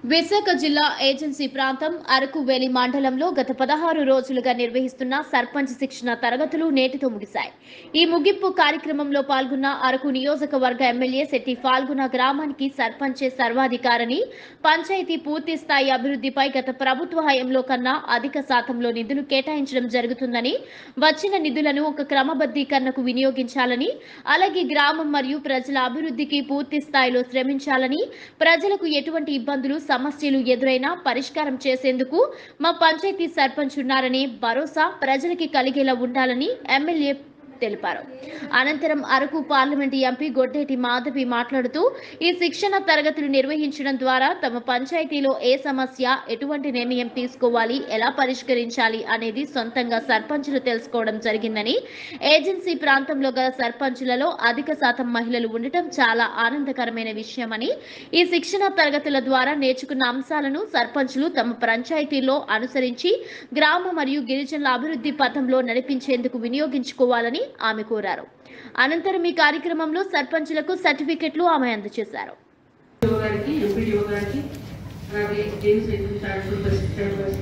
విశాఖ జిల్లా ఏజెన్సీ ప్రాంతం అరకు వేలి మండలంలో గత పదహారు రోజులుగా నిర్వహిస్తున్న సర్పంచ్ శిక్షణ తరగతులు నేటితో ముగిశాయి ఈ ముగింపు కార్యక్రమంలో పాల్గొన్న అరకు నియోజకవర్గ ఎమ్మెల్యే శెట్టి ఫాల్గుణ గ్రామానికి సర్పంచే సర్వాధికారిని పంచాయతీ పూర్తి స్థాయి అభివృద్ధిపై గత ప్రభుత్వ హయాంలో కన్నా అధిక శాతంలో నిధులు కేటాయించడం జరుగుతుందని వచ్చిన నిధులను ఒక క్రమబద్ధీకరణకు వినియోగించాలని అలాగే గ్రామం మరియు ప్రజల అభివృద్ధికి పూర్తి స్థాయిలో శ్రమించాలని ప్రజలకు ఎటువంటి ఇబ్బందులు సమస్యలు ఎదురైనా పరిష్కారం చేసేందుకు మా పంచాయతీ సర్పంచ్ ఉన్నారనే భరోసా ప్రజలకి కలిగేలా ఉండాలని ఎమ్మెల్యే తెలిపారు అనంతరం అరకు పార్లమెంటు ఎంపీ గొడ్డేటి మాధవి మాట్లాడుతూ ఈ శిక్షణ తరగతులు నిర్వహించడం ద్వారా తమ పంచాయతీలో ఏ సమస్య ఎటువంటి నిర్ణయం తీసుకోవాలి ఎలా పరిష్కరించాలి అనేది సొంతంగా సర్పంచులు తెలుసుకోవడం జరిగిందని ఏజెన్సీ ప్రాంతంలో గల సర్పంచులలో అధిక శాతం మహిళలు ఉండటం చాలా ఆనందకరమైన విషయమని ఈ శిక్షణ తరగతుల ద్వారా నేర్చుకున్న అంశాలను సర్పంచులు తమ పంచాయతీలో అనుసరించి గ్రామ మరియు గిరిజనుల అభివృద్ధి పథంలో నడిపించేందుకు వినియోగించుకోవాలని ఆమె కోరారు అనంతరం ఈ కార్యక్రమంలో సర్పంచులకు సర్టిఫికెట్లు ఆమె అందజేశారు డిఓ గారికి ఎంపీడీఓ గారికి అలాగే జేమ్స్ చారిటబుల్ ట్రస్ట్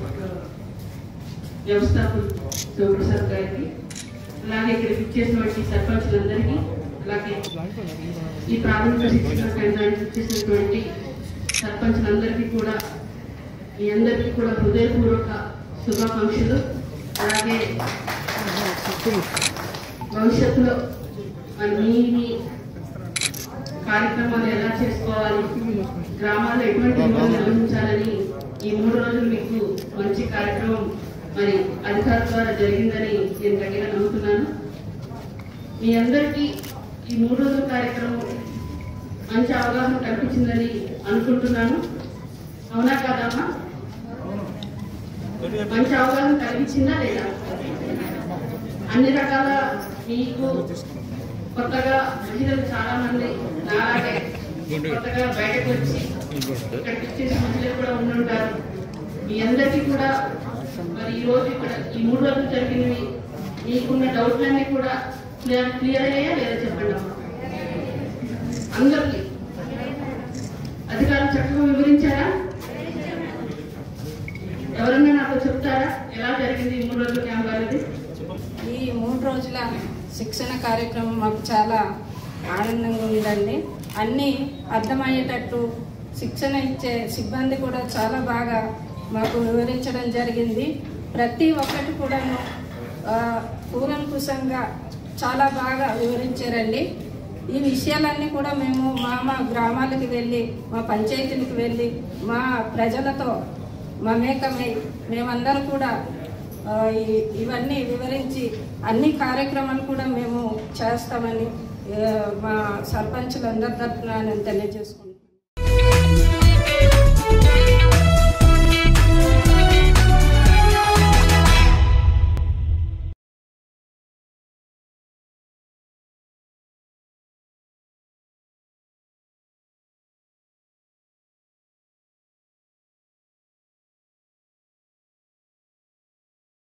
వ్యవస్థాపకులు శివప్రసాద్ గారికి అలాగే ఇక్కడ ఇచ్చేసినటువంటి సర్పంచులందరికీ అలాగే ఈ ప్రాథమిక శిక్షణ కేంద్రానికి ఇచ్చేసినటువంటి సర్పంచులందరికీ కూడా మీ అందరికీ కూడా హృదయపూర్వక శుభాకాంక్షలు అలాగే భవిష్యత్తులో మరి మీ మీ కార్యక్రమాలు ఎలా చేసుకోవాలి గ్రామాల్లో ఎటువంటి విలువలు నిర్వహించాలని ఈ మూడు రోజులు మీకు మంచి కార్యక్రమం మరి అధికారుల ద్వారా జరిగిందని నేను గట్టిగా నమ్ముతున్నాను మీ అందరికీ ఈ మూడు రోజుల కార్యక్రమం మంచి అవగాహన కల్పించిందని అనుకుంటున్నాను అవునా కాదమ్మా మంచి అవగాహన కలిగించిందా లేదా అన్ని రకాల మీకు కొత్తగా మహిళలు చాలా మంది నాలాగే కొత్తగా బయటకు వచ్చి ఇక్కడికి వచ్చేసి మహిళలు కూడా ఉండుంటారు మీ అందరికీ కూడా మరి ఈ రోజు ఇక్కడ ఈ మూడు రోజులు జరిగినవి మీకున్న డౌట్లన్నీ కూడా క్లియర్ క్లియర్ అయ్యాయా లేదా చెప్పండి అమ్మా. అందరికీ అధికారులు చక్కగా వివరించారా ఎవరన్నా నాకు చెప్తారా ఎలా జరిగింది ఈ మూడు రోజుల క్యాంప్ అనేది ఈ మూడు రోజుల శిక్షణ కార్యక్రమం మాకు చాలా ఆనందంగా ఉందండి అన్నీ అర్థమయ్యేటట్టు శిక్షణ ఇచ్చే సిబ్బంది కూడా చాలా బాగా మాకు వివరించడం జరిగింది ప్రతి ఒక్కటి కూడాను ఆ, కూలంకుశంగా చాలా బాగా వివరించారండి ఈ విషయాలన్నీ కూడా మేము మా మా గ్రామాలకు వెళ్ళి మా పంచాయతీలకు వెళ్ళి మా ప్రజలతో మమేకమై మేమందరం కూడా ఆ, ఈ- ఇవన్నీ వివరించి అన్ని కార్యక్రమాలు కూడా మేము చేస్తామని ఆ, మా సర్పంచులందరి తరఫున నేను తెలియజేసుకుంటున్నాను